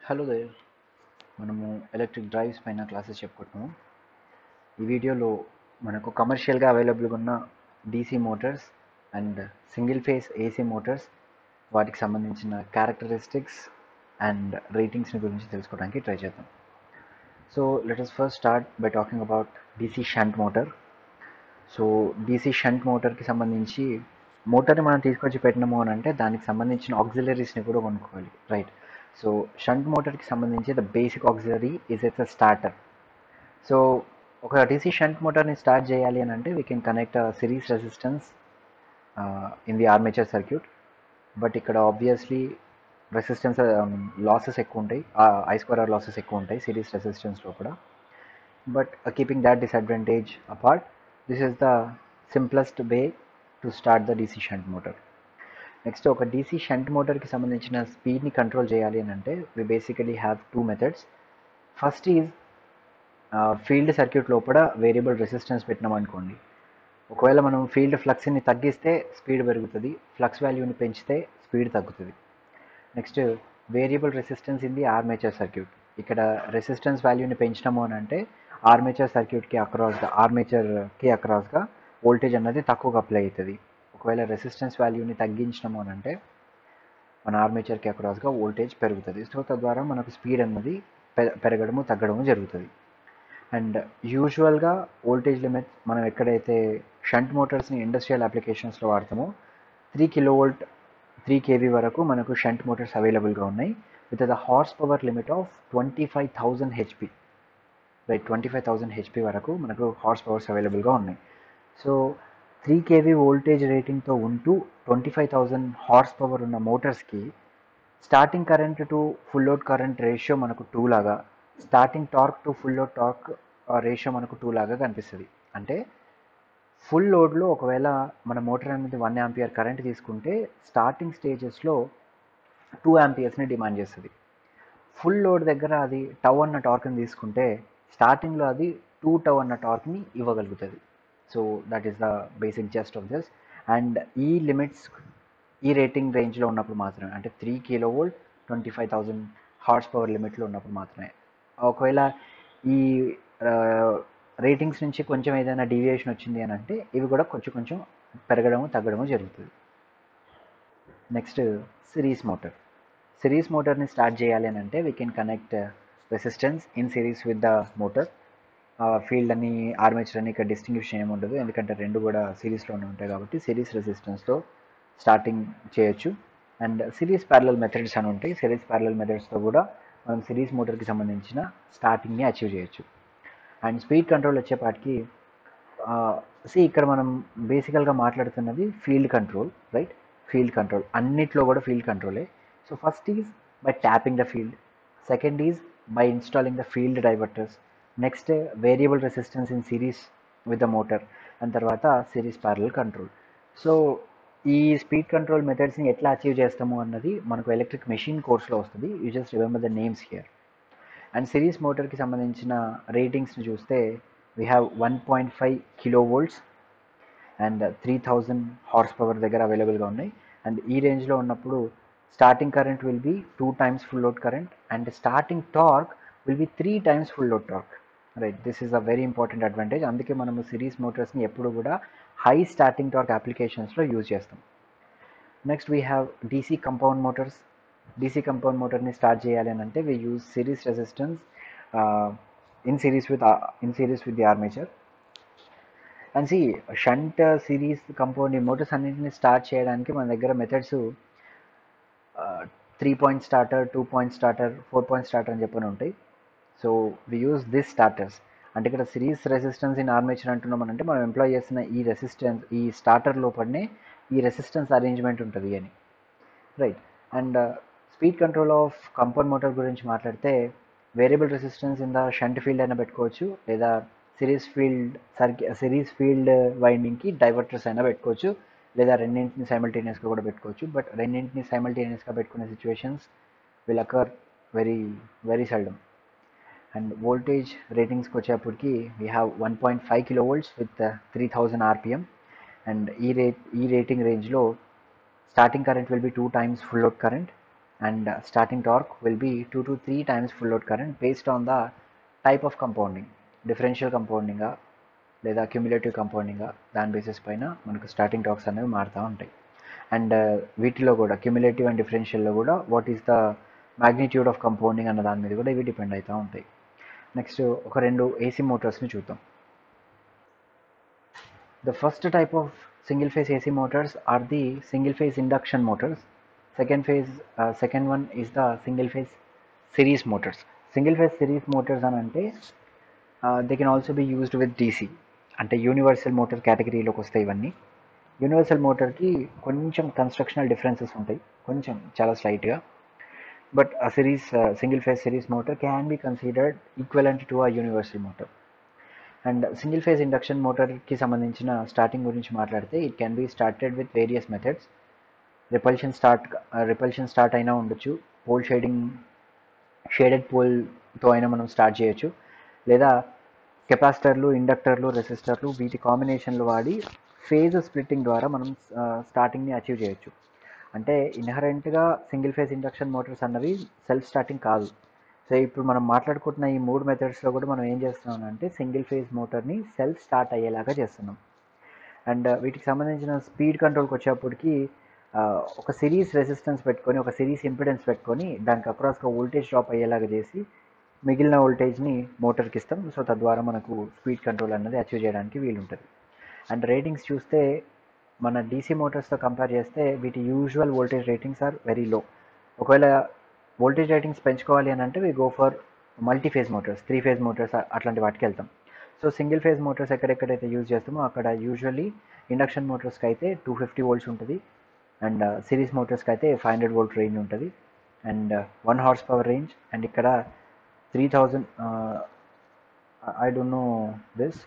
hello there మనము electric drives పైన classes చెప్పుకుంటున్నాము ఈ వీడియోలో మనకు కమర్షియల్గా అవైలబుల్గా ఉన్న DC motors and single phase AC motors వాటికి సంబంధించిన క్యారెక్టరిస్టిక్స్ అండ్ రేటింగ్స్ని గురించి తెలుసుకోవడానికి ట్రై చేద్దాం so let us first start by talking about DC shunt motor so DC shunt మోటార్కి సంబంధించి మోటార్ని మనం తీసుకొచ్చి పెట్టినాము అని అంటే దానికి సంబంధించిన ఆక్సిలరీస్ని కూడా కొనుక్కోవాలి రైట్ సో షంట్ మోటార్కి సంబంధించి the basic auxiliary is as a starter so ఒక డీసీ షంట్ మోటార్ని స్టార్ట్ చేయాలి అని అంటే we can connect series resistance in the armature circuit but ఇక్కడ ఆబ్వియస్లీ రెసిస్టెన్స్ లాసెస్ ఎక్కువ ఉంటాయి ఐ స్క్వేర్ లాసెస్ ఎక్కువ ఉంటాయి సిరీస్ రెసిస్టెన్స్లో కూడా but keeping that disadvantage apart this is the simplest way to start the DC shunt motor next ఒక DC shunt మోటార్కి సంబంధించిన స్పీడ్ని కంట్రోల్ చేయాలి అని అంటే we basically have two methods first is field circuit లోపల వేరియబుల్ రెసిస్టెన్స్ పెట్టినాం అనుకోండి ఒకవేళ మనం ఫీల్డ్ ఫ్లక్స్ని తగ్గిస్తే స్పీడ్ పెరుగుతుంది ఫ్లక్స్ వాల్యూని పెంచితే స్పీడ్ తగ్గుతుంది next variable resistance in the armature circuit ఇక్కడ రెసిస్టెన్స్ వాల్యూని పెంచినాము అని అంటే ఆర్మేచర్ సర్క్యూట్కి అక్రాస్గా ఆర్మేచర్కి అక్రాస్గా వోల్టేజ్ అన్నది తక్కువగా అప్లై అవుతుంది ఒకవేళ రెసిస్టెన్స్ వాల్యూని తగ్గించినాము అని అంటే మన ఆర్మేచర్కి అక్రాస్గా వోల్టేజ్ పెరుగుతుంది సో తద్వారా మనకు స్పీడ్ అన్నది పెరగడము తగ్గడము జరుగుతుంది అండ్ యూజువల్గా వోల్టేజ్ లిమిట్ మనం ఎక్కడైతే షంట్ మోటార్స్ని ఇండస్ట్రియల్ అప్లికేషన్స్లో వాడతామో three kilo volt three KV వరకు మనకు షంట్ మోటార్స్ అవైలబుల్గా ఉన్నాయి with the horse power limit of twenty five thousand HP right twenty five thousand HP వరకు మనకు హార్స్ పవర్స్ అవైలబుల్గా ఉన్నాయి సో త్రీ కేవీ వోల్టేజ్ రేటింగ్తో ఉంటూ twenty five thousand horse power ఉన్న మోటార్స్కి starting current to full load current ratio మనకు two లాగా starting torque to full load torque ratio మనకు టూ లాగా కనిపిస్తుంది అంటే ఫుల్ లోడ్లో ఒకవేళ మన మోటార్ అనేది వన్ యాంపియర్ కరెంట్ తీసుకుంటే స్టార్టింగ్ స్టేజెస్లో టూ యాంపియర్స్ని డిమాండ్ చేస్తుంది ఫుల్ లోడ్ దగ్గర అది టవ్ అన్న టార్క్ని తీసుకుంటే స్టార్టింగ్లో అది టూ టవ్ అన్న టార్క్ని ఇవ్వగలుగుతుంది so that is the basic just of this and ఈ లిమిట్స్ ఈ రేటింగ్ రేంజ్లో ఉన్నప్పుడు మాత్రమే అంటే three kilo volt twenty five thousand horse power లిమిట్లో ఉన్నప్పుడు మాత్రమే ఒకవేళ ఈ రేటింగ్స్ నుంచి కొంచెం ఏదైనా డీవియేషన్ వచ్చింది అని అంటే ఇవి కూడా కొంచెం కొంచెం పెరగడము తగ్గడము జరుగుతుంది నెక్స్ట్ సిరీస్ మోటార్ సిరీస్ మోటార్ని స్టార్ట్ చేయాలి అని అంటే we can connect resistance in series with the motor field అని ఆర్మేచర్ అని ఇక్కడ డిస్టింగ్విషన్ ఏమి ఉండదు ఎందుకంటే రెండు కూడా సిరీస్లోనే ఉంటాయి కాబట్టి సిరీస్ రెసిస్టెన్స్తో స్టార్టింగ్ చేయొచ్చు అండ్ సిరీస్ ప్యారలల్ మెథడ్స్ అని ఉంటాయి సిరీస్ ప్యారలల్ మెథడ్స్తో కూడా మనం సిరీస్ మోటార్కి సంబంధించిన స్టార్టింగ్ని అచీవ్ చేయొచ్చు అండ్ స్పీడ్ కంట్రోల్ వచ్చేపాటికి సి ఇక్కడ మనం బేసికల్గా మాట్లాడుతున్నది field control right field control అన్నిట్లో కూడా ఫీల్డ్ కంట్రోలే so first is by tapping the field second is by installing the field diverters next variable resistance in series with the motor and తర్వాత సిరీస్ ప్యారల్ కంట్రోల్ సో ఈ speed control మెథడ్స్ని ఎట్లా achieve చేస్తాము అన్నది మనకు electric machine కోర్స్లో వస్తుంది you just remember the names here and series మోటార్కి సంబంధించిన రేటింగ్స్ని చూస్తే we have one point five kilo volts and three thousand horse power దగ్గర అవైలబుల్గా ఉన్నాయి అండ్ ఈ రేంజ్లో ఉన్నప్పుడు starting current will be two times full load current and starting torque will be three times full load torque right this is a very important advantage అందుకే మనము series మోటార్స్ని ఎప్పుడు కూడా హై స్టార్టింగ్ టార్క్ అప్లికేషన్స్లో use చేస్తాం next we have DC compound Motors DC compound మోటార్ని start చేయాలి అని అంటే we use series resistance in series with in series with the armature and సి షంట్ సిరీస్ కంపౌండ్ ఈ మోటార్స్ అన్నింటిని స్టార్ట్ చేయడానికి మన దగ్గర methods three point starter two point starter four point starter అని చెప్పని ఉంటాయి so we use this starters అంటే ఇక్కడ సిరీస్ రెసిస్టెన్స్ ఇన్ ఆర్మేచర్ అంటున్నాం అంటే మనం ఎంప్లాయ్ చేసిన ఈ రెసిస్టెన్స్ ఈ స్టార్టర్ లోపలనే ఈ రెసిస్టెన్స్ అరేంజ్మెంట్ ఉంటుంది అని right and speed control of compound motor గురించి మాట్లాడితే variable resistance in the shunt field అయినా పెట్టుకోవచ్చు లేదా సిరీస్ ఫీల్డ్ సర్కి సిరీస్ ఫీల్డ్ వైండింగ్కి డైవర్టర్స్ అయినా పెట్టుకోవచ్చు లేదా రెండింటిని సైమల్టేనియస్గా కూడా పెట్టుకోవచ్చు బట్ రెండింటిని సైమల్టేనియస్గా పెట్టుకునే situations will occur very very seldom and voltage రేటింగ్స్కి వచ్చేప్పటికి we have one point five kilo volts with three thousand RPM and ఈ రేట్ ఈ రేటింగ్ రేంజ్లో starting current will be two times full load current and uh, starting torque will be 2 to 3 times full load current based on the type of compounding differential compounding లేదా cumulative compounding దాని basis పైన మనకు starting talks అనేవి మారుతూ ఉంటాయి and వీటిలో కూడా cumulative and డిఫరెన్షియల్లో కూడా what is the magnitude of compounding అన్న దాని మీద కూడా ఇవి డిపెండ్ అవుతూ ఉంటాయి నెక్స్ట్ ఒక రెండు ఏసీ మోటార్స్ని చూద్దాం the first type of single phase AC motors are the single phase induction motors second phase second one is the single phase series motors single phase series motors అని అంటే they can also be used with DC అంటే universal motor కేటగిరీలోకి వస్తాయి ఇవన్నీ universal మోటార్కి కొంచెం constructional differences ఉంటాయి కొంచెం చాలా స్లైట్గా బట్ ఆ series single phase series motor can be considered equivalent to ఆ universal motor and single phase induction మోటార్కి సంబంధించిన స్టార్టింగ్ గురించి మాట్లాడితే it can be started with various methods repulsion start repulsion start అయినా ఉండొచ్చు పోల్ షేడింగ్ షేడెడ్ పోల్తో అయినా మనం start చేయొచ్చు లేదా కెపాసిటర్లు ఇండక్టర్లు రెసిస్టర్లు వీటి కాంబినేషన్లు వాడి ఫేజ్ స్ప్లిట్టింగ్ ద్వారా మనం స్టార్టింగ్ని అచీవ్ చేయొచ్చు అంటే ఇన్హరెంట్గా సింగిల్ ఫేజ్ ఇండక్షన్ మోటార్స్ అన్నవి సెల్ఫ్ స్టార్టింగ్ కాదు సో ఇప్పుడు మనం మాట్లాడుకుంటున్న ఈ మూడు మెథడ్స్లో కూడా మనం ఏం చేస్తున్నాం అంటే సింగిల్ ఫేజ్ మోటార్ని సెల్ఫ్ స్టార్ట్ అయ్యేలాగా చేస్తున్నాం అండ్ వీటికి సంబంధించిన స్పీడ్ కంట్రోల్కి వచ్చేప్పటికి ఒక సిరీస్ రెసిస్టెన్స్ పెట్టుకొని ఒక సిరీస్ ఇంపిడెన్స్ పెట్టుకొని దానికి అక్రాస్గా వోల్టేజ్ డ్రాప్ అయ్యేలాగా చేసి మిగిలిన వోల్టేజ్ని మోటార్కి ఇస్తాం సో తద్వారా మనకు స్పీడ్ కంట్రోల్ అన్నది అచీవ్ చేయడానికి వీలుంటుంది అండ్ రేటింగ్స్ చూస్తే మన డీసీ మోటార్స్తో కంపేర్ చేస్తే వీటి usual voltage ratings are very low ఒకవేళ వోల్టేజ్ రేటింగ్స్ పెంచుకోవాలి అని అంటే we go for multi phase motors three phase motors అట్లాంటి వాటికి వెళ్తాం సో సింగిల్ ఫేజ్ మోటార్స్ ఎక్కడెక్కడైతే యూజ్ చేస్తామో అక్కడ యూజువల్లీ ఇండక్షన్ మోటార్స్కి అయితే టూ ఫిఫ్టీ వోల్ట్స్ ఉంటుంది అండ్ సిరీస్ మోటార్స్కి అయితే ఫైవ్ హండ్రెడ్ వోల్ట్ రేంజ్ ఉంటుంది and one horse power range and ఇక్కడ three thousand I don't know this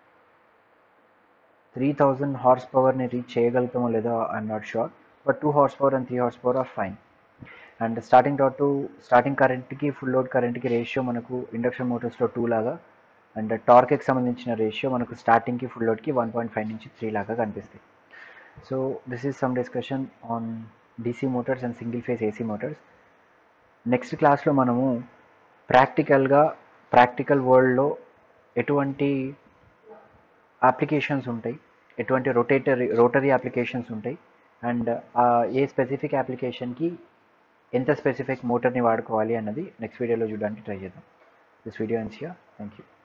three thousand horse పవర్ని రీచ్ చేయగలుగుతామో లేదో I'm not sure but two horse power and three horse power are fine and starting that to starting కరెంట్కి full load కరెంట్కి ratio మనకు induction మోటార్స్లో two లాగా and టార్క్కి సంబంధించిన రేషియో మనకు స్టార్టింగ్కి ఫుల్ లోడ్కి వన్ పాయింట్ ఫైవ్ నుంచి త్రీ లాగా కనిపిస్తాయి so this is some discussion on DC motors and single phase AC motors next క్లాస్లో మనము ప్రాక్టికల్గా ప్రాక్టికల్ వరల్డ్లో ఎటువంటి అప్లికేషన్స్ ఉంటాయి ఎటువంటి రొటేటరీ రోటరీ అప్లికేషన్స్ ఉంటాయి అండ్ ఏ స్పెసిఫిక్ అప్లికేషన్కి ఎంత స్పెసిఫిక్ మోటార్ని వాడుకోవాలి అన్నది నెక్స్ట్ వీడియోలో చూడడానికి ట్రై చేద్దాం this video ends here thank you